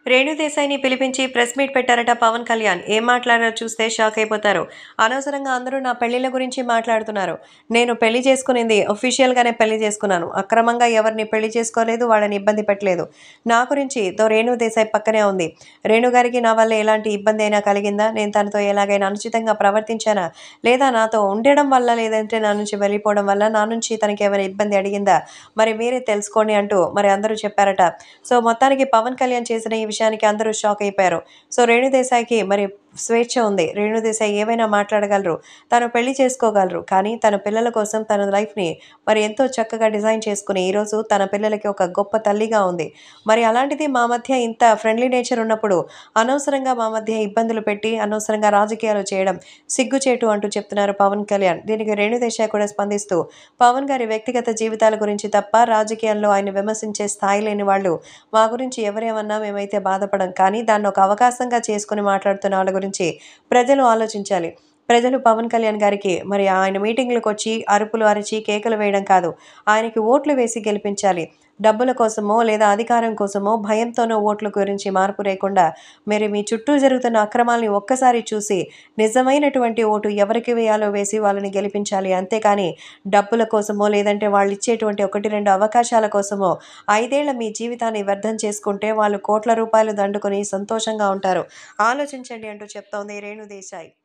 రేణు దేశాయిని పిలిపించి press meet పెట్టారట పవన్ కళ్యాణ్ ఏం మాట్లాడారో చూస్తే షాక్ అయిపోతారు అనవసరంగా అందరూ నా పెళ్లిళ్ళ గురించి మాట్లాడుతున్నారు నేను పెళ్లి చేసుకునింది ఒఫీషియల్గానే పెళ్లి చేసుకున్నాను అక్రమంగా ఎవరిని పెళ్లి చేసుకోలేదు వాళ్ళని ఇబ్బంది పెట్టలేదు నా గురించి తో రేణు దేశాయ్ పక్కనే ఉంది రేణు గారికి నా వల్ల ఎలాంటి ఇబ్బంది అయినా కలిగిందా నేను తనతో ఎలాగైనా అనుచితంగా ప్రవర్తించానా లేదా నాతో ఉండడం వల్ల లేదంటే నా నుంచి వెళ్ళిపోవడం వల్ల నా నుంచి తనకి ఏమైనా ఇబ్బంది అడిగిందా మరి మీరే తెలుసుకోండి అంటూ మరి అందరూ చెప్పారట సో మొత్తానికి పవన్ కళ్యాణ్ చేసిన ఈ విషయానికి అందరూ షాక్ అయిపోయారు సో రేణు దేశాయ్కి మరి స్వేచ్ఛ ఉంది రేణు దేశాయ్ ఏమైనా మాట్లాడగలరు తను పెళ్లి చేసుకోగలరు కానీ తన పిల్లల కోసం తన లైఫ్ని మరి ఎంతో చక్కగా డిజైన్ చేసుకుని ఈరోజు తన పిల్లలకి ఒక గొప్ప తల్లిగా ఉంది మరి అలాంటిది మా మధ్య ఇంత ఫ్రెండ్లీ నేచర్ ఉన్నప్పుడు అనవసరంగా మా మధ్య ఇబ్బందులు పెట్టి అనవసరంగా రాజకీయాలు చేయడం సిగ్గుచేటు అంటూ చెప్తున్నారు పవన్ కళ్యాణ్ దీనికి రేణు దేశాయ్ కూడా స్పందిస్తూ పవన్ గారి వ్యక్తిగత జీవితాల గురించి తప్ప రాజకీయాల్లో ఆయన విమర్శించే స్థాయి లేని వాళ్ళు మా గురించి ఎవరేమన్నా మేమైతే బాధపడం కానీ దాన్ని ఒక అవకాశంగా చేసుకుని మాట్లాడుతున్న వాళ్ళ గురించి ప్రజలు ఆలోచించాలి ప్రజలు పవన్ కళ్యాణ్ గారికి మరి ఆయన మీటింగ్లకు వచ్చి అరుపులు అరిచి కేకలు వేయడం కాదు ఆయనకి ఓట్లు వేసి గెలిపించాలి డబ్బుల కోసమో లేదా అధికారం కోసమో భయంతోనో ఓట్ల గురించి మార్పు లేకుండా మీరు మీ చుట్టూ జరుగుతున్న అక్రమాల్ని ఒక్కసారి చూసి నిజమైనటువంటి ఓటు ఎవరికి వేయాలో వేసి వాళ్ళని గెలిపించాలి అంతేకాని డబ్బుల కోసమో లేదంటే వాళ్ళు ఇచ్చేటువంటి ఒకటి రెండు అవకాశాల కోసమో ఐదేళ్ల మీ జీవితాన్ని వ్యర్థం చేసుకుంటే వాళ్ళు కోట్ల రూపాయలు దండుకొని సంతోషంగా ఉంటారు ఆలోచించండి అంటూ చెప్తోంది రేణు దేశాయ్